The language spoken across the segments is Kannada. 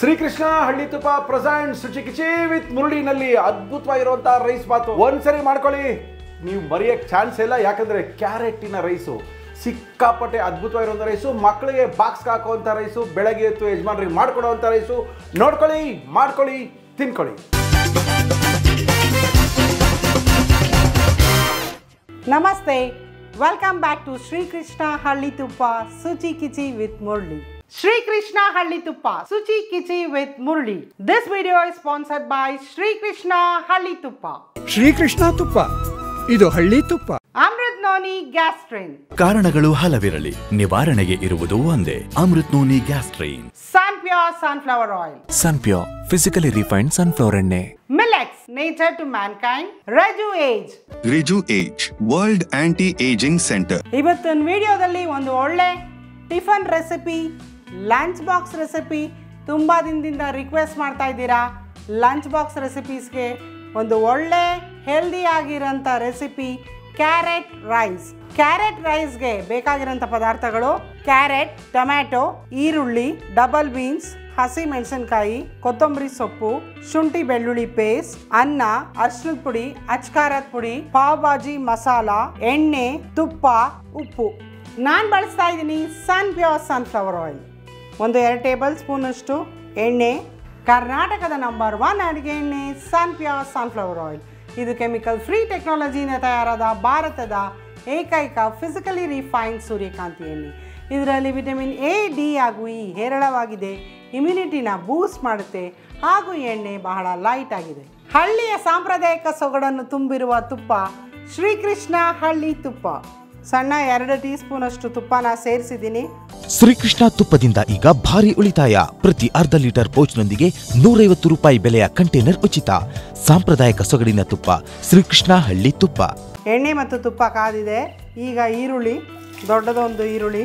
ಶ್ರೀಕೃಷ್ಣ ಹಳ್ಳಿ ತುಪ್ಪ ಪ್ರೆಸೆಂಟ್ ಶುಚಿ ಕಿಚಿ ವಿತ್ ಮುರುಳಿನಲ್ಲಿ ಅದ್ಭುತವಾಗಿರುವಂತ ರೈಸ್ ಬಾತು ಒಂದ್ಸರಿ ಮಾಡ್ಕೊಳ್ಳಿ ನೀವು ಮರೆಯಕ್ಕೆ ಚಾನ್ಸ್ ಇಲ್ಲ ಯಾಕಂದ್ರೆ ಕ್ಯಾರೆಟಿನ ರೈಸು ಸಿಕ್ಕಾಪಟ್ಟೆ ಅದ್ಭುತವಾಗಿರುವಂಥ ರೈಸು ಮಕ್ಕಳಿಗೆ ಬಾಕ್ಸ್ ಹಾಕುವಂಥ ರೈಸು ಬೆಳಗ್ಗೆ ಎತ್ತು ಯಜಮಾನ್ರಿಗೆ ಮಾಡ್ಕೊಡುವಂಥ ರೈಸು ನೋಡ್ಕೊಳ್ಳಿ ಮಾಡ್ಕೊಳ್ಳಿ ತಿನ್ಕೊಳ್ಳಿ ನಮಸ್ತೆ ವೆಲ್ಕಮ್ ಬ್ಯಾಕ್ ಟು ಶ್ರೀಕೃಷ್ಣ ಹಳ್ಳಿ ತುಪ್ಪ ಸುಚಿ ಕಿಚಿ ವಿತ್ ಮುರಳಿ ಶ್ರೀಕೃಷ್ಣ ಹಳ್ಳಿ ತುಪ್ಪ ಸುಚಿ ಕಿಚಿ with Murali this video is sponsored by Shrikrishna ಹಳ್ಳಿ ತುಪ್ಪ ಶ್ರೀಕೃಷ್ಣ ತುಪ್ಪ ಇದು ಹಳ್ಳಿ ತುಪ್ಪ ಅಮೃತ್ ನೋನಿ ಗ್ಯಾಸ್ಟ್ರಿನ್ ಕಾರಣಗಳು ಹಲವಿರಲಿ ನಿವಾರಣೆಗೆ ಇರುವುದು ಒಂದೇ ಅಮೃತ್ ನೋನಿ ಗ್ಯಾಸ್ಟ್ರೈನ್ Sunpure sunflower oil Sunpure physically refined sunflower ಎಣ್ಣೆ Milex nature to mankind Rejuage Riju Age, World Anti-Aging Center. ಇವತ್ತಿನ ವಿಡಿಯೋದಲ್ಲಿ ಒಂದು ಒಳ್ಳೆ tiffin recipe lunch box recipe ತುಂಬ ದಿನದಿಂದ ರಿಕ್ವೆಸ್ಟ್ ಮಾಡ್ತಾ ಇದ್ದೀರಾ ಲಂಚ್ ಬಾಕ್ಸ್ ರೆಸಿಪೀಸ್ಗೆ ಒಂದು ಒಳ್ಳೆ ಹೆಲ್ದಿ ಆಗಿರೋಂಥ ರೆಸಿಪಿ ಕ್ಯಾರೆಟ್ ರೈಸ್ ಕ್ಯಾರೆಟ್ ರೈಸ್ಗೆ ಬೇಕಾಗಿರೋಂಥ ಪದಾರ್ಥಗಳು ಕ್ಯಾರೆಟ್ ಟೊಮ್ಯಾಟೊ ಈರುಳ್ಳಿ ಡಬಲ್ ಬೀನ್ಸ್ ಹಸಿ ಮೆಣಸಿನಕಾಯಿ ಕೊತ್ತಂಬರಿ ಸೊಪ್ಪು ಶುಂಠಿ ಬೆಳ್ಳುಳ್ಳಿ ಪೇಸ್ಟ್ ಅನ್ನ ಅರ್ಶಿನದ ಪುಡಿ ಅಚ್ಕಾರದ ಪುಡಿ ಪಾವ್ ಭಾಜಿ ಮಸಾಲ ಎಣ್ಣೆ ತುಪ್ಪ ಉಪ್ಪು ನಾನು ಬಳಸ್ತಾ ಇದ್ದೀನಿ ಸನ್ ಪ್ಯೂರ್ ಸನ್ಫ್ಲವರ್ ಆಯಿಲ್ ಒಂದು ಎರಡು ಟೇಬಲ್ ಸ್ಪೂನಷ್ಟು ಎಣ್ಣೆ ಕರ್ನಾಟಕದ ನಂಬರ್ ಒನ್ ಅಡುಗೆ ಎಣ್ಣೆ ಸನ್ ಪ್ಯೂರ್ ಸನ್ಫ್ಲವರ್ ಆಯಿಲ್ ಇದು ಕೆಮಿಕಲ್ ಫ್ರೀ ಟೆಕ್ನಾಲಜಿಯಿಂದ ತಯಾರಾದ ಭಾರತದ ಏಕೈಕ ಫಿಸಿಕಲಿ ರಿಫೈನ್ಡ್ ಸೂರ್ಯಕಾಂತಿ ಎಣ್ಣೆ ಇದರಲ್ಲಿ ವಿಟಮಿನ್ ಎ ಡಿ ಹಾಗೂ ಇ ಹೇರಳವಾಗಿದೆ ಇಮ್ಯುನಿಟಿನ ಬೂಸ್ಟ್ ಮಾಡುತ್ತೆ ಹಾಗೂ ಎಣ್ಣೆ ಬಹಳ ಲೈಟ್ ಆಗಿದೆ ಹಳ್ಳಿಯ ಸಾಂಪ್ರದಾಯಿಕ ಸೊಗಡನ್ನು ತುಂಬಿರುವ ತುಪ್ಪ ಶ್ರೀಕೃಷ್ಣ ಹಳ್ಳಿ ತುಪ್ಪ ಸಣ್ಣ ಎರಡು ಟೀ ಸ್ಪೂನ್ ಅಷ್ಟು ತುಪ್ಪನ ಸೇರಿಸಿದ್ದೀನಿ ಶ್ರೀಕೃಷ್ಣ ತುಪ್ಪದಿಂದ ಈಗ ಭಾರಿ ಉಳಿತಾಯ ಪ್ರತಿ ಅರ್ಧ ಲೀಟರ್ ಪೌಚ್ನೊಂದಿಗೆ ನೂರೈವತ್ತು ರೂಪಾಯಿ ಬೆಲೆಯ ಕಂಟೈನರ್ ಉಚಿತ ಸಾಂಪ್ರದಾಯಿಕ ಸೊಗಡಿನ ತುಪ್ಪ ಶ್ರೀಕೃಷ್ಣ ಹಳ್ಳಿ ತುಪ್ಪ ಎಣ್ಣೆ ಮತ್ತು ತುಪ್ಪ ಕಾದಿದೆ ಈಗ ಈರುಳ್ಳಿ ದೊಡ್ಡದೊಂದು ಈರುಳ್ಳಿ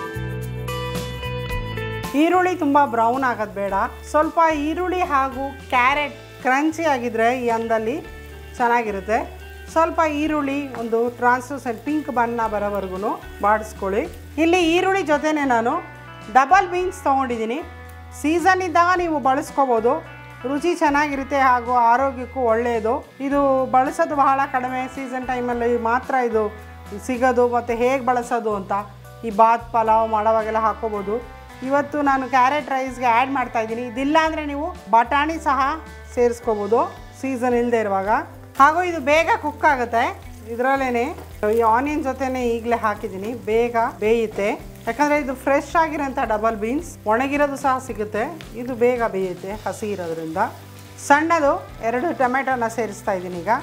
ಈರುಳ್ಳಿ ತುಂಬ ಬ್ರೌನ್ ಆಗೋದು ಬೇಡ ಸ್ವಲ್ಪ ಈರುಳ್ಳಿ ಹಾಗೂ ಕ್ಯಾರೆಟ್ ಕ್ರಂಚಿ ಆಗಿದ್ರೆ ಈ ಅಂದಲ್ಲಿ ಚೆನ್ನಾಗಿರುತ್ತೆ ಸ್ವಲ್ಪ ಈರುಳ್ಳಿ ಒಂದು ಟ್ರಾನ್ಸ್ಲೂಸೆಂಟ್ ಪಿಂಕ್ ಬಣ್ಣ ಬರೋವರೆಗೂ ಬಾಡಿಸ್ಕೊಳ್ಳಿ ಇಲ್ಲಿ ಈರುಳ್ಳಿ ಜೊತೆನೆ ನಾನು ಡಬಲ್ ಬೀನ್ಸ್ ತೊಗೊಂಡಿದ್ದೀನಿ ಸೀಸನ್ ಇದ್ದಾಗ ನೀವು ಬಳಸ್ಕೋಬೋದು ರುಚಿ ಚೆನ್ನಾಗಿರುತ್ತೆ ಹಾಗೂ ಆರೋಗ್ಯಕ್ಕೂ ಒಳ್ಳೆಯದು ಇದು ಬಳಸೋದು ಬಹಳ ಕಡಿಮೆ ಸೀಸನ್ ಟೈಮಲ್ಲಿ ಮಾತ್ರ ಇದು ಸಿಗೋದು ಮತ್ತು ಹೇಗೆ ಬಳಸೋದು ಅಂತ ಈ ಬಾತ್ ಪಲಾವ್ ಮಾಡೋವಾಗೆಲ್ಲ ಹಾಕೋಬೋದು ಇವತ್ತು ನಾನು ಕ್ಯಾರೆಟ್ ರೈಸ್ಗೆ ಆ್ಯಡ್ ಮಾಡ್ತಾ ಇದ್ದೀನಿ ಇದಿಲ್ಲ ಅಂದರೆ ನೀವು ಬಟಾಣಿ ಸಹ ಸೇರಿಸ್ಕೋಬೋದು ಸೀಸನ್ ಇಲ್ಲದೆ ಇರುವಾಗ ಹಾಗೂ ಇದು ಬೇಗ ಕುಕ್ ಆಗುತ್ತೆ ಇದರಲ್ಲೇ ಈ ಆನಿಯನ್ ಜೊತೆನೆ ಈಗಲೇ ಹಾಕಿದ್ದೀನಿ ಬೇಗ ಬೇಯುತ್ತೆ ಯಾಕಂದರೆ ಇದು ಫ್ರೆಶ್ ಆಗಿರೋಂಥ ಡಬಲ್ ಬೀನ್ಸ್ ಒಣಗಿರೋದು ಸಹ ಸಿಗುತ್ತೆ ಇದು ಬೇಗ ಬೇಯುತ್ತೆ ಹಸಿ ಇರೋದ್ರಿಂದ ಸಣ್ಣದು ಎರಡು ಟೊಮೆಟೊನ ಸೇರಿಸ್ತಾ ಇದ್ದೀನಿ ಈಗ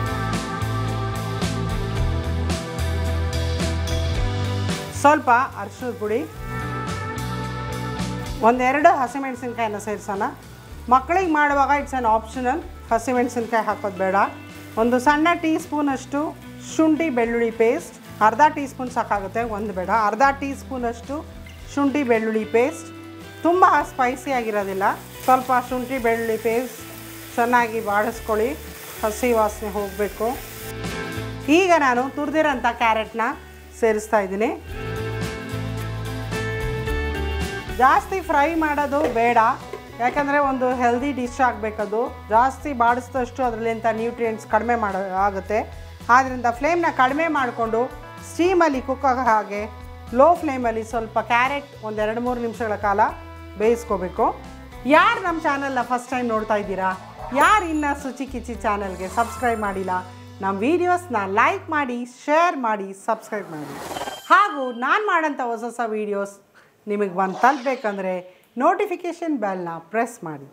ಸ್ವಲ್ಪ ಅರಿಶಿನದ ಪುಡಿ ಒಂದೆರಡು ಹಸಿಮೆಣಸಿನ್ಕಾಯಿನ ಸೇರಿಸೋಣ ಮಕ್ಕಳಿಗೆ ಮಾಡುವಾಗ ಇಟ್ಸ್ ಅನ್ ಆಪ್ಷನಲ್ ಹಸಿಮೆಣಸಿನ್ಕಾಯಿ ಹಾಕೋದು ಬೇಡ ಒಂದು ಸಣ್ಣ ಟೀ ಸ್ಪೂನಷ್ಟು ಶುಂಠಿ ಬೆಳ್ಳುಳ್ಳಿ ಪೇಸ್ಟ್ ಅರ್ಧ ಟೀ ಸ್ಪೂನ್ ಸಾಕಾಗುತ್ತೆ ಒಂದು ಬೇಡ ಅರ್ಧ ಟೀ ಸ್ಪೂನಷ್ಟು ಶುಂಠಿ ಬೆಳ್ಳುಳ್ಳಿ ಪೇಸ್ಟ್ ತುಂಬ ಸ್ಪೈಸಿ ಆಗಿರೋದಿಲ್ಲ ಸ್ವಲ್ಪ ಶುಂಠಿ ಬೆಳ್ಳುಳ್ಳಿ ಪೇಸ್ಟ್ ಚೆನ್ನಾಗಿ ಬಾಡಿಸ್ಕೊಳ್ಳಿ ಹಸಿ ವಾಸನೆ ಹೋಗಬೇಕು ಈಗ ನಾನು ತುರಿದಿರೋಂಥ ಕ್ಯಾರೆಟ್ನ ಸೇರಿಸ್ತಾ ಇದ್ದೀನಿ ಜಾಸ್ತಿ ಫ್ರೈ ಮಾಡೋದು ಬೇಡ ಯಾಕಂದರೆ ಒಂದು ಹೆಲ್ದಿ ಡಿಶ್ ಆಗಬೇಕದು ಜಾಸ್ತಿ ಬಾಡಿಸಿದಷ್ಟು ಅದರಲ್ಲಿಂಥ ನ್ಯೂಟ್ರಿಯೆಂಟ್ಸ್ ಕಡಿಮೆ ಮಾಡೋ ಆಗುತ್ತೆ ಆದ್ದರಿಂದ ಫ್ಲೇಮ್ನ ಕಡಿಮೆ ಮಾಡಿಕೊಂಡು ಸ್ಟೀಮಲ್ಲಿ ಕುಕ್ ಆಗೋ ಹಾಗೆ ಲೋ ಫ್ಲೇಮಲ್ಲಿ ಸ್ವಲ್ಪ ಕ್ಯಾರೆಟ್ ಒಂದು ಎರಡು ಮೂರು ನಿಮಿಷಗಳ ಕಾಲ ಬೇಯಿಸ್ಕೋಬೇಕು ಯಾರು ನಮ್ಮ ಚಾನಲ್ನ ಫಸ್ಟ್ ಟೈಮ್ ನೋಡ್ತಾ ಇದ್ದೀರಾ ಯಾರು ಇನ್ನು ಸುಚಿ ಕಿಚಿ ಚಾನಲ್ಗೆ ಸಬ್ಸ್ಕ್ರೈಬ್ ಮಾಡಿಲ್ಲ ನಮ್ಮ ವೀಡಿಯೋಸ್ನ ಲೈಕ್ ಮಾಡಿ ಶೇರ್ ಮಾಡಿ ಸಬ್ಸ್ಕ್ರೈಬ್ ಮಾಡಿ ಹಾಗೂ ನಾನು ಮಾಡೋಂಥ ಹೊಸ ಹೊಸ ವೀಡಿಯೋಸ್ ನಿಮಗೆ ಬಂದು ತಲುಪಬೇಕಂದ್ರೆ ನೋಟಿಫಿಕೇಷನ್ ಬೆಲ್ನ ಪ್ರೆಸ್ ಮಾಡಿ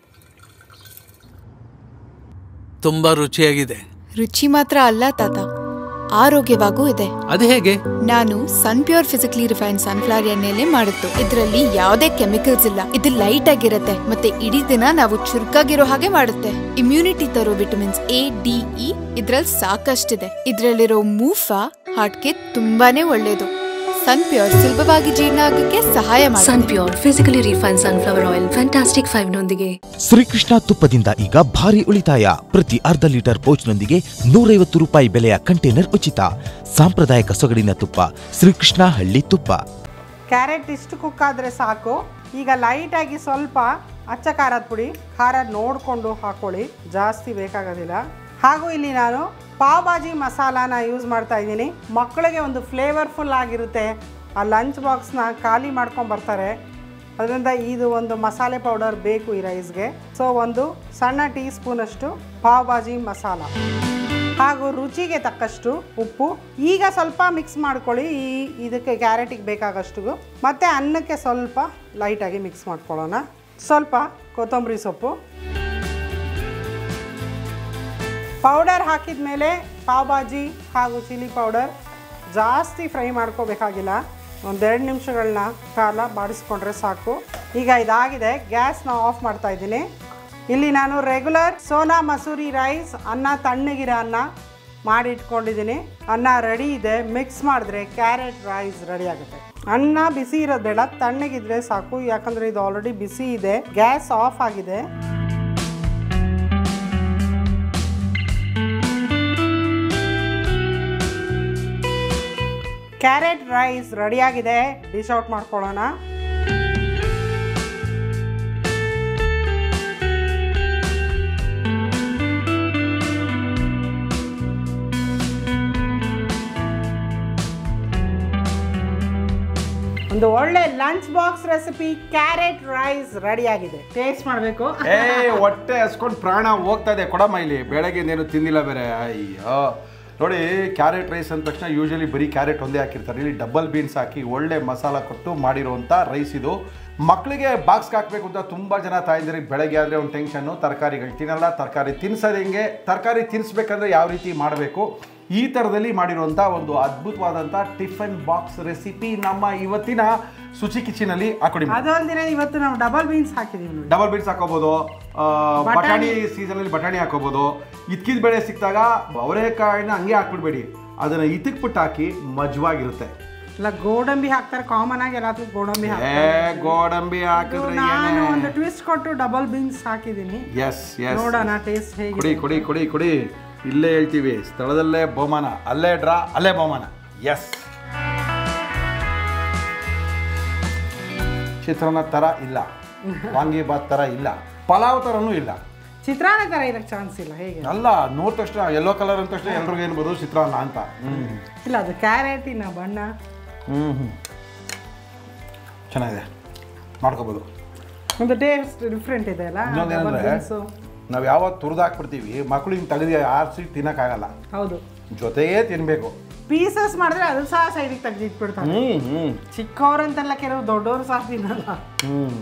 ತುಂಬಾ ರುಚಿಯಾಗಿದೆ ರುಚಿ ಮಾತ್ರ ಅಲ್ಲ ತಾತ ಆರೋಗ್ಯವಾಗೂ ಇದೆ ಅದು ಹೇಗೆ ನಾನು Sunpure physically refine sunflower ಎಣ್ಣೆಲೆ ಮಾಡುತ್ತು ಇದರಲ್ಲಿ ಯಾವುದೇ ಕೆಮಿಕಲ್ಸ್ ಇಲ್ಲ ಇದು ಲೈಟ್ ಆಗಿರುತ್ತೆ ಮತ್ತೆ ಇಡೀ ದಿನ ನಾವು ಚುರುಕಾಗಿರೋ ಹಾಗೆ ಮಾಡುತ್ತೆ ಇಮ್ಯುನಿಟಿ ತರೋ ವಿಟಮಿನ್ಸ್ ಎ ಡಿ ಇ ಇದ್ರಲ್ಲಿ ಸಾಕಷ್ಟಿದೆ ಇದ್ರಲ್ಲಿರೋ ಮೂಫಾ ಹಾರ್ಟ್ಗೆ ತುಂಬಾನೇ ಒಳ್ಳೇದು ಸನ್ ಪ್ಯೂರ್ ಸುಲಭವಾಗಿ ಜೀರ್ಣ ಆಗಕ್ಕೆ ಸಹಾಯ ಸನ್ ಮಾಡುತ್ತೆ Pure physically refine sunflower oil fantastic five ನೊಂದಿಗೆ ಶ್ರೀಕೃಷ್ಣ ತುಪ್ಪದಿಂದ ಈಗ ಭಾರಿ ಉಳಿತಾಯ ಪ್ರತಿ ಅರ್ಧ ಲೀಟರ್ ಪೌಚ್ನೊಂದಿಗೆ ನೂರೈವತ್ತು ರೂಪಾಯಿ ಬೆಲೆಯ ಕಂಟೈನರ್ ಉಚಿತ ಸಾಂಪ್ರದಾಯಿಕ ಸೊಗಡಿನ ತುಪ್ಪ ಶ್ರೀಕೃಷ್ಣ ಹಳ್ಳಿ ತುಪ್ಪ ಕ್ಯಾರೆಟ್ ಇಷ್ಟು ಕುಕ್ ಆದರೆ ಸಾಕು ಈಗ ಲೈಟಾಗಿ ಸ್ವಲ್ಪ ಅಚ್ಚ ಖಾರದ ಪುಡಿ ಖಾರ ನೋಡಿಕೊಂಡು ಹಾಕೊಳ್ಳಿ ಜಾಸ್ತಿ ಬೇಕಾಗೋದಿಲ್ಲ ಹಾಗೂ ಇಲ್ಲಿ ನಾನು ಪಾವ್ ಭಾಜಿ ಮಸಾಲಾನ ಯೂಸ್ ಮಾಡ್ತಾ ಇದ್ದೀನಿ ಮಕ್ಕಳಿಗೆ ಒಂದು ಫ್ಲೇವರ್ಫುಲ್ ಆಗಿರುತ್ತೆ ಆ ಲಂಚ್ ಬಾಕ್ಸ್ನ ಖಾಲಿ ಮಾಡ್ಕೊಂಡು ಬರ್ತಾರೆ ಅದರಿಂದ ಇದು ಒಂದು ಮಸಾಲೆ ಪೌಡರ್ ಬೇಕು ಈ ರೈಸ್ಗೆ ಸೊ ಒಂದು ಸಣ್ಣ ಟೀ ಸ್ಪೂನಷ್ಟು ಪಾವ್ ಭಾಜಿ ಮಸಾಲ ಹಾಗೂ ರುಚಿಗೆ ತಕ್ಕಷ್ಟು ಉಪ್ಪು ಈಗ ಸ್ವಲ್ಪ ಮಿಕ್ಸ್ ಮಾಡ್ಕೊಳ್ಳಿ ಈ ಇದಕ್ಕೆ ಕ್ಯಾರೆಟಿಗೆ ಬೇಕಾಗಷ್ಟು ಮತ್ತು ಅನ್ನಕ್ಕೆ ಸ್ವಲ್ಪ ಲೈಟಾಗಿ ಮಿಕ್ಸ್ ಮಾಡ್ಕೊಳ್ಳೋಣ ಸ್ವಲ್ಪ ಕೊತ್ತಂಬರಿ ಸೊಪ್ಪು ಪೌಡರ್ ಹಾಕಿದ ಮೇಲೆ ಪಾವ್ ಭಾಜಿ ಹಾಗೂ ಚಿಲ್ಲಿ ಪೌಡರ್ ಜಾಸ್ತಿ ಫ್ರೈ ಮಾಡ್ಕೋಬೇಕಾಗಿಲ್ಲ ಒಂದೆರಡು ನಿಮಿಷಗಳನ್ನ ಕಾಲ ಬಾಡಿಸ್ಕೊಂಡ್ರೆ ಸಾಕು ಈಗ ಇದಾಗಿದೆ ಗ್ಯಾಸ್ನ ಆಫ್ ಮಾಡ್ತಾ ಇದ್ದೀನಿ ಇಲ್ಲಿ ನಾನು ರೆಗ್ಯುಲರ್ ಸೋನಾ ಮಸೂರಿ ರೈಸ್ ಅನ್ನ ತಣ್ಣಗಿರೋ ಅನ್ನ ಮಾಡಿ ಇಟ್ಕೊಂಡಿದ್ದೀನಿ ಅನ್ನ ರೆಡಿ ಇದೆ ಮಿಕ್ಸ್ ಮಾಡಿದ್ರೆ ಕ್ಯಾರೆಟ್ ರೈಸ್ ರೆಡಿ ಆಗುತ್ತೆ ಅನ್ನ ಬಿಸಿ ಇರೋದು ಬೇಡ ತಣ್ಣಗಿದ್ರೆ ಸಾಕು ಯಾಕಂದರೆ ಇದು ಆಲ್ರೆಡಿ ಬಿಸಿ ಇದೆ ಗ್ಯಾಸ್ ಆಫ್ ಆಗಿದೆ ಕ್ಯಾರೆಟ್ ರೈಸ್ ರೆಡಿಯಾಗಿದೆ ಡಿಶ್ ಔಟ್ ಮಾಡ್ಕೊಳ್ಳೋಣ ಒಂದು ಒಳ್ಳೆ lunch box recipe carrot rice ರೆಡಿಯಾಗಿದೆ ಟೇಸ್ಟ್ ಮಾಡಬೇಕು ಏ ಹೊಟ್ಟೆ ಹಸ್ಕೊಂಡು ಪ್ರಾಣ ಹೋಗ್ತಾ ಇದೆ ಕೊಡಮ್ಮ ಇಲ್ಲಿ ಬೆಳಗ್ಗೆ ಏನು ತಿಂದಿಲ್ಲ ಬೇರೆ ಅಯ್ಯೋ ನೋಡಿ ಕ್ಯಾರೆಟ್ ರೈಸ್ ಅಂದ ತಕ್ಷಣ ಯೂಶಲಿ ಬರೀ ಕ್ಯಾರೆಟ್ ಒಂದೇ ಹಾಕಿರ್ತಾರೆ ಇಲ್ಲಿ ಡಬಲ್ ಬೀನ್ಸ್ ಹಾಕಿ ಒಳ್ಳೆ ಮಸಾಲ ಕೊಟ್ಟು ಮಾಡಿರುವಂಥ ರೈಸ್ ಇದು ಮಕ್ಕಳಿಗೆ ಬಾಕ್ಸ್ಗೆ ಹಾಕಬೇಕು ಅಂತ ತುಂಬ ಜನ ತಾಯಂದಿರಿಗೆ ಬೆಳಗ್ಗೆ ಆದರೆ ಒಂದು ಟೆನ್ಷನ್ನು ತರಕಾರಿಗಳು ತಿನ್ನಲ್ಲ ತರಕಾರಿ ತಿನ್ಸೋದು ಹೆಂಗೆ ತರಕಾರಿ ತಿನ್ನಿಸ್ಬೇಕಂದ್ರೆ ಯಾವ ರೀತಿ ಮಾಡಬೇಕು ಈ ಥರದಲ್ಲಿ ಮಾಡಿರುವಂಥ ಒಂದು ಅದ್ಭುತವಾದಂಥ ಟಿಫನ್ ಬಾಕ್ಸ್ ರೆಸಿಪಿ ನಮ್ಮ ಇವತ್ತಿನ ಸುಚಿ ಕಿಚಿನಲ್ಲಿ ಹಾಕೊಡಿ ಅದು ಅಲ್ದಿರ ಇವತ್ತು ನಾವು ಡಬಲ್ ಬೀನ್ಸ್ ಹಾಕಿದೀವಿ ನೋಡಿ ಡಬಲ್ ಬೀನ್ಸ್ ಹಾಕೋಬಹುದು ಆ, ಬಟಾಣಿ. ಬಟಾಣಿ ಸೀಸನ್ ಅಲ್ಲಿ ಬಟಾಣಿ ಹಾಕೋಬಹುದು ಇದ್ಕಿದ ಬೆಳೆ ಸಿಕ್ಕಿದಾಗ ಅವರೆಕಾಯಿನ ಹಂಗೆ ಹಾಕ್ಬಿಡ್ಬೇಡಿ ಅದನ್ನ ಇತಿಕ್ ಬಿಟ್ಟು ಹಾಕಿ ಮಜ್ವಾಗಿರುತ್ತೆ ಇಲ್ಲ ಗೋಡಂಬಿ ಹಾಕ್ತಾರೆ ಕಾಮನ್ ಆಗಿ ಎಲ್ಲಾದ್ರೂ ಗೋಡಂಬಿ ಏ ಹಾಕ್ತಾರೆ ಗೋಡಂಬಿ ಇದು ಹಾಕಿದ್ರೆ ನಾನು ಒಂದು ಟ್ವಿಸ್ಟ್ ಕೊಟ್ಟು ಡಬಲ್ ಬೀನ್ಸ್ ಹಾಕಿದ್ದೀನಿ ಎಸ್ ಎಸ್ ನೋಡೋಣ ಟೇಸ್ಟ್ ಕೊಡಿ ಹೇಗೆ ಕೊಡಿ ಕೊಡಿ ಕೊಡಿ ಇಲ್ಲೇ ಹೇಳ್ತೀವಿ ಸ್ಥಳದಲ್ಲೇ ಬಹುಮಾನ ಅಲ್ಲೇ ಡ್ರಾ ಅಲ್ಲೇ ಬಹುಮಾನ ಎಸ್ ಚಿತ್ರಾನ್ನ ಥರ ಇಲ್ಲ ವಾಂಗಿಬಾತ್ ಥರ ಇಲ್ಲ ಪಲಾವ್ ಥರನೂ ಇಲ್ಲ ಚಿತ್ರಾನ್ನ ಥರ ಇರಕ್ಕೆ ಚಾನ್ಸ್ ಇಲ್ಲ ಹೇಗೆ ಅಲ್ಲ ನೋಡಿದ ತಕ್ಷಣ ಯೆಲ್ಲೋ ಕಲರ್ ಅಂದ ತಕ್ಷಣ ಎಲ್ರಿಗೂ ಏನು ಬರೋದು ಚಿತ್ರಾನ್ನ ಅಂತ ಹ್ಮ್ ಇಲ್ಲ ಅದು ಕ್ಯಾರೆಟಿನ ಬಣ್ಣ ಹ್ಮ್ ಹ್ಮ್ ಚೆನ್ನಾಗಿದೆ ಮಾಡ್ಕೋಬೋದು ಒಂದು ಟೇಸ್ಟ್ ಡಿಫ್ರೆಂಟ್ ಇದೆ ಅಲ್ಲ ಡಬಲ್ ಇನ್ನೊಂದೇನಂದ್ರೆ ಬೀನ್ಸು ನಾವು ಯಾವಾಗ ತುರಿದಾಕ್ಬಿಡ್ತೀವಿ ಮಕ್ಕಳು ಹಿಂಗೆ ತೆಗೆದು ಆರಿಸಿ ತಿನ್ನೋಕ್ಕಾಗಲ್ಲ ಹೌದು ಜೊತೆಗೇ ತಿನ್ನಬೇಕು ಪೀಸಸ್ ಮಾಡಿದ್ರೆ ಅದು ಸಹ ಸೈಡಿಗೆ ತೆಗೆದಿಟ್ಬಿಡ್ತಾರೆ ಹ್ಮ್ ಹ್ಮ್ ಚಿಕ್ಕವ್ರಂತೆಲ್ಲ ಕೆಲವು ದೊಡ್ಡವರು ಸಹ ತಿನ್ನಲ್ಲ ಹ್ಮ್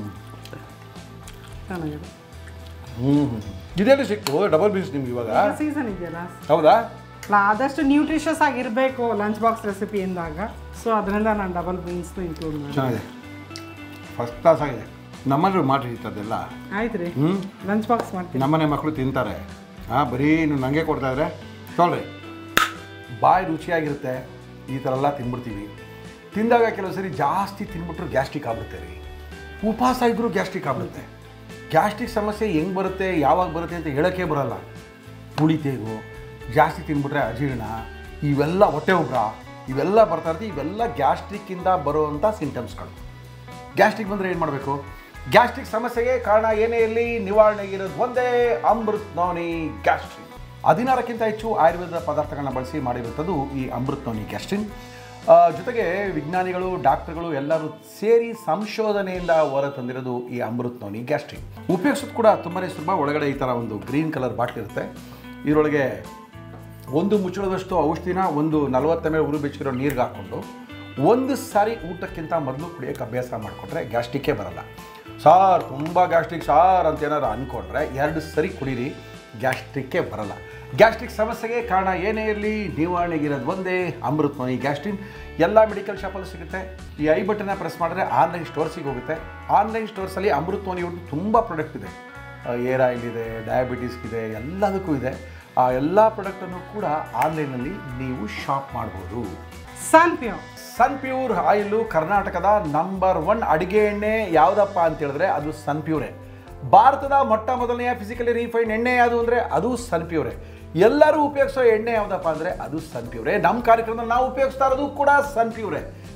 ಚೆನ್ನಾಗಿದೆ ಹ್ಮ್ ಇದೆಲ್ಲಿ ಸಿಕ್ತು ಡಬಲ್ ಬೀನ್ಸ್ ನಿಮ್ಗೆ ಇವಾಗ ಸೀಸನ್ ಇದೆಯಲ್ಲ ಹೌದಾ ಅಲ್ಲ ಆದಷ್ಟು ನ್ಯೂಟ್ರಿಷಸ್ ಆಗಿರಬೇಕು ಲಂಚ್ ಬಾಕ್ಸ್ ರೆಸಿಪಿ ಎಂದಾಗ ಸೊ ಅದರಿಂದ ನಾನು ಡಬಲ್ ಬೀನ್ಸ್ನ ಇನ್ಕ್ಲೂಡ್ ಮಾಡಿ ಚೆನ್ನಾಗಿದೆ ಫಸ್ಟ್ ಕ್ಲಾಸ್ ಆಗಿದೆ ನಮ್ಮಲ್ಲಿ ಮಾಡ್ರಿ ಇಂಥದ್ದೆಲ್ಲ ಆಯ್ತು ರೀ ಹ್ಞೂ ಲಂಚ್ ಬಾಕ್ಸ್ ಮಾಡ್ತೀನಿ ನಮ್ಮನೆ ಮಕ್ಕಳು ತಿಂತಾರೆ ಹಾಂ ಬರೀ ನೀವು ನನಗೆ ಕೊಡ್ತಾ ಇದ್ರೆ ತೊಗೊಳ್ರಿ ಬಾಯಿ ರುಚಿಯಾಗಿರುತ್ತೆ ಈ ಥರ ಎಲ್ಲ ತಿನ್ಬಿಡ್ತೀವಿ ತಿಂದಾಗ ಕೆಲವು ಸರಿ ಜಾಸ್ತಿ ತಿನ್ಬಿಟ್ರು ಗ್ಯಾಸ್ಟ್ರಿಕ್ ಆಗ್ಬಿಡುತ್ತೆ ರೀ ಉಪವಾಸ ಇದ್ದರೂ ಗ್ಯಾಸ್ಟ್ರಿಕ್ ಆಗ್ಬಿಡುತ್ತೆ ಗ್ಯಾಸ್ಟ್ರಿಕ್ ಸಮಸ್ಯೆ ಹೆಂಗೆ ಬರುತ್ತೆ ಯಾವಾಗ ಬರುತ್ತೆ ಅಂತ ಹೇಳೋಕ್ಕೆ ಬರಲ್ಲ ಪುಳಿತೇಗು ಜಾಸ್ತಿ ತಿನ್ಬಿಟ್ರೆ ಅಜೀರ್ಣ ಇವೆಲ್ಲ ಹೊಟ್ಟೆ ಉಬ್ರ ಇವೆಲ್ಲ ಬರ್ತಾ ಇರುತ್ತೆ ಇವೆಲ್ಲ ಗ್ಯಾಸ್ಟ್ರಿಕ್ಕಿಂದ ಬರುವಂಥ ಸಿಂಟಮ್ಸ್ಗಳು ಗ್ಯಾಸ್ಟ್ರಿಕ್ ಬಂದರೆ ಏನು ಮಾಡಬೇಕು ಗ್ಯಾಸ್ಟ್ರಿಕ್ ಸಮಸ್ಯೆಗೆ ಕಾರಣ ಏನೇ ಇರಲಿ ನಿವಾರಣೆಗಿರೋದು ಒಂದೇ ಅಮೃತ್ ನೋನಿ ಗ್ಯಾಸ್ಟ್ರಿಕ್ ಹದಿನಾರಕ್ಕಿಂತ ಹೆಚ್ಚು ಆಯುರ್ವೇದ ಪದಾರ್ಥಗಳನ್ನ ಬಳಸಿ ಮಾಡಿರುತ್ತದು ಈ ಅಮೃತ್ ನೋನಿ ಗ್ಯಾಸ್ಟ್ರಿನ್ ಆ, ಜೊತೆಗೆ ವಿಜ್ಞಾನಿಗಳು ಡಾಕ್ಟರ್ಗಳು ಎಲ್ಲರೂ ಸೇರಿ ಸಂಶೋಧನೆಯಿಂದ ಹೊರ ತಂದಿರೋದು ಈ ಅಮೃತ್ ನೋನಿ ಗ್ಯಾಸ್ಟ್ರಿಕ್ ಉಪಯೋಗಿಸೋದು ಕೂಡ ತುಂಬಾ ಸುಲಭ ಒಳಗಡೆ ಈ ಥರ ಒಂದು ಗ್ರೀನ್ ಕಲರ್ ಬಾಟ್ಲ್ ಇರುತ್ತೆ ಇದರೊಳಗೆ ಒಂದು ಮುಚ್ಚಳದಷ್ಟು ಔಷಧಿನ ಒಂದು ನಲವತ್ತ ಮೇಲೆ ಉರು ಬೆಚ್ಚಿರೋ ನೀರಿಗೆ ಹಾಕ್ಕೊಂಡು ಒಂದು ಸಾರಿ ಊಟಕ್ಕಿಂತ ಮೊದಲು ಕುಡಿಯೋಕ್ಕೆ ಅಭ್ಯಾಸ ಮಾಡಿಕೊಂಡ್ರೆ ಗ್ಯಾಸ್ಟ್ರಿಕ್ಕೇ ಬರಲ್ಲ ಸಾರ್ ತುಂಬ ಗ್ಯಾಸ್ಟ್ರಿಕ್ ಸಾರ್ ಅಂತ ಏನಾರು ಅಂದ್ಕೊಂಡ್ರೆ ಎರಡು ಸರಿ ಕುಡೀರಿ ಗ್ಯಾಸ್ಟ್ರಿಕ್ಕೇ ಬರಲ್ಲ ಗ್ಯಾಸ್ಟ್ರಿಕ್ ಸಮಸ್ಯೆಗೆ ಕಾರಣ ಏನೇ ಇರಲಿ ನಿವಾರಣೆಗಿರೋದು ಒಂದೇ ಅಮೃತ್ ಮನಿ ಗ್ಯಾಸ್ಟ್ರಿನ್ ಎಲ್ಲ ಮೆಡಿಕಲ್ ಶಾಪಲ್ಲೂ ಸಿಗುತ್ತೆ ಈ ಐ ಬಟನ್ನ ಪ್ರೆಸ್ ಮಾಡಿದ್ರೆ ಆನ್ಲೈನ್ ಸ್ಟೋರ್ಸಿಗೆ ಹೋಗುತ್ತೆ ಆನ್ಲೈನ್ ಸ್ಟೋರ್ಸಲ್ಲಿ ಅಮೃತ್ ಮನಿ ಒಂದು ತುಂಬ ಪ್ರಾಡಕ್ಟ್ ಇದೆ ಏರ್ ಆಯಿಲ್ ಇದೆ ಡಯಾಬಿಟೀಸ್ಗಿದೆ ಎಲ್ಲದಕ್ಕೂ ಇದೆ ಆ ಎಲ್ಲ ಪ್ರಾಡಕ್ಟನ್ನು ಕೂಡ ಆನ್ಲೈನಲ್ಲಿ ನೀವು ಶಾಪ್ ಮಾಡ್ಬೋದು Sunpure Sunpure oil ಕರ್ನಾಟಕದ ನಂಬರ್ ಒನ್ ಅಡಿಗೆ ಎಣ್ಣೆ ಯಾವುದಪ್ಪ ಅಂತ ಹೇಳಿದ್ರೆ ಅದು ಸನ್ ಪ್ಯೂರೇ ಭಾರತದ ಮೊಟ್ಟ ಮೊದಲನೆಯ ಫಿಸಿಕಲಿ ರಿಫೈನ್ಡ್ ಎಣ್ಣೆ ಯಾವುದು ಅಂದರೆ ಅದು ಸನ್ ಪ್ಯೂರೇ ಎಲ್ಲರೂ ಉಪಯೋಗಿಸೋ ಎಣ್ಣೆ ಯಾವುದಪ್ಪ ಅಂದರೆ ಅದು ಸನ್ ಪ್ಯೂರೇ ನಮ್ಮ ಕಾರ್ಯಕ್ರಮದಲ್ಲಿ ನಾವು ಉಪಯೋಗಿಸ್ತಾ ಇರೋದು ಕೂಡ ಸನ್ ಪ್ಯೂರೇ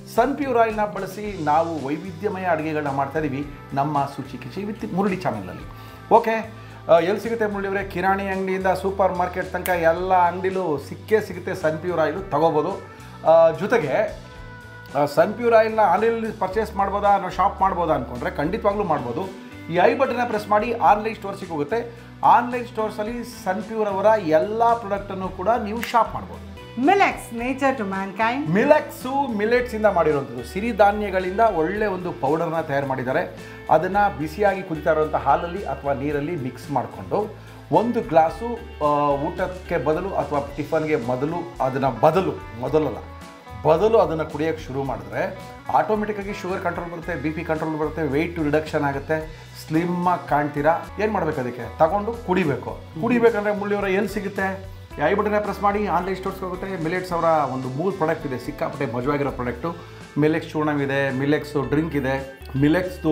ಸನ್ ಪ್ಯೂರ್ ಆಯಿಲ್ನ ಬಳಸಿ ನಾವು ವೈವಿಧ್ಯಮಯ ಅಡುಗೆಗಳನ್ನ ಮಾಡ್ತಾ ಇದೀವಿ ನಮ್ಮ ಸುಚಿ ಕಿಚಿ ವಿತ್ ಮುರಳಿ ಚಾನಲ್ನಲ್ಲಿ ಓಕೆ ಎಲ್ಲಿ ಸಿಗುತ್ತೆ ಮುರಳಿಯವರೇ ಕಿರಾಣಿ ಅಂಗಡಿಯಿಂದ ಸೂಪರ್ ಮಾರ್ಕೆಟ್ ತನಕ ಎಲ್ಲ ಅಂಗಡಿಲೂ ಸಿಕ್ಕೇ ಸಿಗುತ್ತೆ ಸನ್ ಪ್ಯೂರ್ ಆಯಿಲು ತಗೋಬೋದು ಆ, ಜೊತೆಗೆ ಸನ್ ಪ್ಯೂರ್ ಆಯಿಲ್ನ ಆನ್ಲೈನಲ್ಲಿ ಪರ್ಚೇಸ್ ಮಾಡ್ಬೋದಾ ನಾವು ಶಾಪ್ ಮಾಡ್ಬೋದಾ ಅಂದ್ಕೊಂಡ್ರೆ ಖಂಡಿತವಾಗ್ಲೂ ಮಾಡ್ಬೋದು ಈ ಐ ಬಟನ್ನ ಪ್ರೆಸ್ ಮಾಡಿ ಆನ್ಲೈನ್ ಸ್ಟೋರ್ಸಿಗೆ ಹೋಗುತ್ತೆ ಆನ್ಲೈನ್ ಸ್ಟೋರ್ಸಲ್ಲಿ ಸನ್ ಪ್ಯೂರ್ ಅವರ ಎಲ್ಲ ಪ್ರಾಡಕ್ಟನ್ನು ಕೂಡ ನೀವು ಶಾಪ್ ಮಾಡ್ಬೋದು Milex nature to mankind Milex ಮಿಲೆಟ್ಸಿಂದ ಮಾಡಿರುವಂಥದ್ದು ಸಿರಿಧಾನ್ಯಗಳಿಂದ ಒಳ್ಳೆ ಒಂದು ಪೌಡರ್ನ ತಯಾರು ಮಾಡಿದ್ದಾರೆ ಅದನ್ನು ಬಿಸಿಯಾಗಿ ಕುದಿತಾ ಇರುವಂಥ ಹಾಲಲ್ಲಿ ಅಥವಾ ನೀರಲ್ಲಿ ಮಿಕ್ಸ್ ಮಾಡಿಕೊಂಡು ಒಂದು ಗ್ಲಾಸು ಆ, ಊಟಕ್ಕೆ ಬದಲು ಅಥವಾ ಟಿಫನ್ಗೆ ಮೊದಲು ಅದನ್ನು ಬದಲು ಮೊದಲಲ್ಲ ಬದಲು ಅದನ್ನು ಕುಡಿಯೋಕ್ಕೆ ಶುರು ಮಾಡಿದ್ರೆ ಆಟೋಮೆಟಿಕ್ಕಾಗಿ ಶುಗರ್ ಕಂಟ್ರೋಲ್ ಬರುತ್ತೆ ಬಿ ಪಿ ಕಂಟ್ರೋಲ್ ಬರುತ್ತೆ ವೆಯ್ಟ್ ರಿಡಕ್ಷನ್ ಆಗುತ್ತೆ ಸ್ಲಿಮ್ಮಾಗಿ ಕಾಣ್ತೀರಾ ಏನು ಮಾಡಬೇಕು ಅದಕ್ಕೆ ತಗೊಂಡು ಕುಡಿಬೇಕು ಕುಡಿಬೇಕಂದ್ರೆ ಮುಳ್ಳಿಯವರ ಎಲ್ಲಿ ಸಿಗುತ್ತೆ ಐ ಬಟನ್ನ ಪ್ರೆಸ್ ಮಾಡಿ ಆನ್ಲೈನ್ ಸ್ಟೋರ್ಸ್ಗೆ ಹೋಗುತ್ತೆ ಮಿಲೆಟ್ಸ್ ಅವರ ಒಂದು ಮೂರು ಪ್ರಾಡಕ್ಟ್ ಇದೆ ಸಿಕ್ಕಾಪಟ್ಟೆ ಮಜವಾಗಿರೋ ಪ್ರಾಡಕ್ಟು ಮಿಲೆಕ್ಸ್ ಚೂರ್ಣವಿದೆ ಮಿಲೆಕ್ಸು ಡ್ರಿಂಕ್ ಇದೆ ಮಿಲೆಕ್ಸ್ದು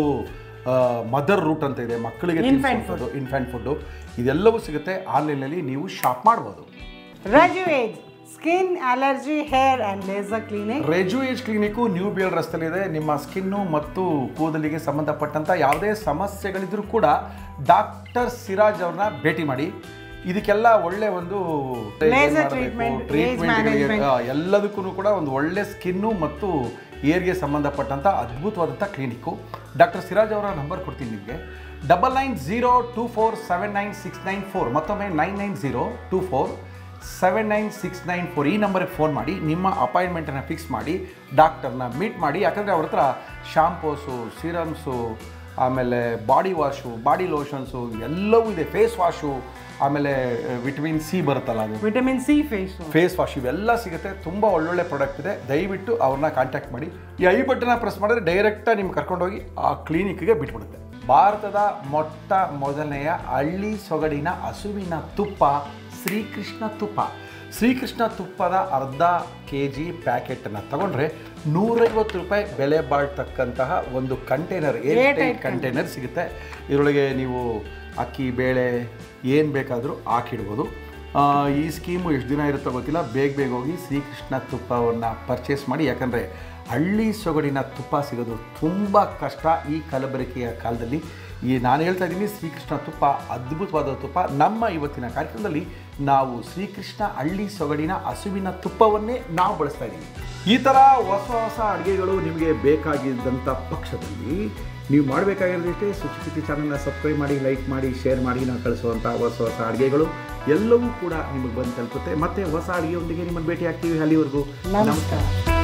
ಮದರ್ ರೂಟ್ ಅಂತ ಇದೆ ಮಕ್ಕಳಿಗೆ Infant ತಿನ್ನಿಸೋದು ಇನ್ಫ್ಯಾಂಟ್ ಫುಡ್ಡು ಇದೆಲ್ಲವೂ ಸಿಗುತ್ತೆ ಆನ್ಲೈನಲ್ಲಿ ನೀವು ಶಾಪ್ ಮಾಡ್ಬೋದು Rejuage skin allergy hair and laser cleaning Rejuage clinic new BEL ರಸ್ತೆಯಲ್ಲಿದೆ ನಿಮ್ಮ ಸ್ಕಿನ್ನು ಮತ್ತು ಕೂದಲಿಗೆ ಸಂಬಂಧಪಟ್ಟಂಥ ಯಾವುದೇ ಸಮಸ್ಯೆಗಳಿದ್ರೂ ಕೂಡ ಡಾಕ್ಟರ್ ಸಿರಾಜ್ ಅವ್ರನ್ನ ಭೇಟಿ ಮಾಡಿ ಇದಕ್ಕೆಲ್ಲ ಒಳ್ಳೆ ಒಂದು Laser treatment, age management. ಎಲ್ಲದಕ್ಕೂ ಕೂಡ ಒಂದು ಒಳ್ಳೆ ಸ್ಕಿನ್ನು ಮತ್ತು ಏರ್ಗೆ ಸಂಬಂಧಪಟ್ಟಂಥ ಅದ್ಭುತವಾದಂಥ ಕ್ಲಿನಿಕ್ಕು ಡಾಕ್ಟರ್ ಸಿರಾಜ್ ಅವರ ನಂಬರ್ ಕೊಡ್ತೀನಿ ನಿಮಗೆ double nine zero two four seven nine six nine four ಮತ್ತೊಮ್ಮೆ nine nine zero two four seven nine six nine four ಈ ನಂಬರ್ಗೆ ಫೋನ್ ಮಾಡಿ ನಿಮ್ಮ ಅಪಾಯಿಂಟ್ಮೆಂಟನ್ನು ಫಿಕ್ಸ್ ಮಾಡಿ ಡಾಕ್ಟರ್ನ ಮೀಟ್ ಮಾಡಿ ಯಾಕಂದರೆ ಅವ್ರ ಹತ್ರ ಶಾಂಪೂಸು ಸಿರಮ್ಸು ಆಮೇಲೆ ಬಾಡಿ ವಾಶು ಬಾಡಿ ಲೋಷನ್ಸು ಎಲ್ಲವೂ ಇದೆ ಫೇಸ್ ವಾಶು ಆಮೇಲೆ ವಿಟಮಿನ್ ಸಿ ಬರುತ್ತಲ್ಲ ಅದು vitamin C face face wash ಇವೆಲ್ಲ ಸಿಗುತ್ತೆ ತುಂಬ ಒಳ್ಳೊಳ್ಳೆ ಪ್ರಾಡಕ್ಟ್ ಇದೆ ದಯವಿಟ್ಟು ಅವ್ರನ್ನ ಕಾಂಟ್ಯಾಕ್ಟ್ ಮಾಡಿ ಈ ಐ ಬಟನ್ನ ಪ್ರೆಸ್ ಮಾಡಿದ್ರೆ ಡೈರೆಕ್ಟಾಗಿ ನಿಮ್ಗೆ ಕರ್ಕೊಂಡೋಗಿ ಆ ಕ್ಲಿನಿಕ್ಗೆ ಬಿಟ್ಬಿಡುತ್ತೆ ಭಾರತದ ಮೊಟ್ಟ ಮೊದಲನೆಯ ಹಳ್ಳಿ ಸೊಗಡಿನ ಹಸುವಿನ ತುಪ್ಪ ಶ್ರೀಕೃಷ್ಣ ತುಪ್ಪ ಶ್ರೀಕೃಷ್ಣ ತುಪ್ಪದ ಅರ್ಧ ಕೆ ಜಿ ಪ್ಯಾಕೆಟನ್ನು ತಗೊಂಡ್ರೆ ನೂರೈವತ್ತು ರೂಪಾಯಿ ಬೆಲೆ ಬಾಳ್ತಕ್ಕಂತಹ ಒಂದು container air Airtight tight container ಸಿಗುತ್ತೆ ಇದರೊಳಗೆ ನೀವು ಅಕ್ಕಿ ಬೇಳೆ ಏನು ಬೇಕಾದರೂ ಹಾಕಿಡ್ಬೋದು ಆ, ಈ ಸ್ಕೀಮು ಎಷ್ಟು ದಿನ ಇರುತ್ತೋ ಗೊತ್ತಿಲ್ಲ ಬೇಗ ಬೇಗ ಹೋಗಿ ಶ್ರೀಕೃಷ್ಣ ತುಪ್ಪವನ್ನು ಪರ್ಚೇಸ್ ಮಾಡಿ ಯಾಕಂದರೆ ಹಳ್ಳಿ ಸೊಗಡಿನ ತುಪ್ಪ ಸಿಗೋದು ತುಂಬ ಕಷ್ಟ ಈ ಕಲಬೆರಕೆಯ ಕಾಲದಲ್ಲಿ ಈ ನಾನು ಹೇಳ್ತಾ ಇದ್ದೀನಿ ಶ್ರೀಕೃಷ್ಣ ತುಪ್ಪ ಅದ್ಭುತವಾದ ತುಪ್ಪ ನಮ್ಮ ಇವತ್ತಿನ ಕಾರ್ಯಕ್ರಮದಲ್ಲಿ ನಾವು ಶ್ರೀಕೃಷ್ಣ ಹಳ್ಳಿ ಸೊಗಡಿನ ಹಸುವಿನ ತುಪ್ಪವನ್ನೇ ನಾವು ಬಳಸ್ತಾ ಇದ್ದೀವಿ ಈ ಥರ ಹೊಸ ಹೊಸ ಅಡುಗೆಗಳು ನಿಮಗೆ ಬೇಕಾಗಿದ್ದಂಥ ಪಕ್ಷದಲ್ಲಿ ನೀವು ಮಾಡಬೇಕಾಗಿರೋದಷ್ಟೇ ಸುಚಿಕಿತಿ ಚಾನಲ್ನ ಸಬ್ಸ್ಕ್ರೈಬ್ ಮಾಡಿ ಲೈಕ್ ಮಾಡಿ ಶೇರ್ ಮಾಡಿ ನಾವು ಕಳಿಸುವಂಥ ಹೊಸ ಹೊಸ ಅಡುಗೆಗಳು ಎಲ್ಲವೂ ಕೂಡ ನಿಮಗೆ ಬಂದು ತಲುಪುತ್ತೆ ಮತ್ತೆ ಹೊಸ ಅಡುಗೆಯೊಂದಿಗೆ ನಿಮ್ಮನ್ನು ಭೇಟಿ ಆಗ್ತೀವಿ ಅಲ್ಲಿವರೆಗೂ ನಮಸ್ಕಾರ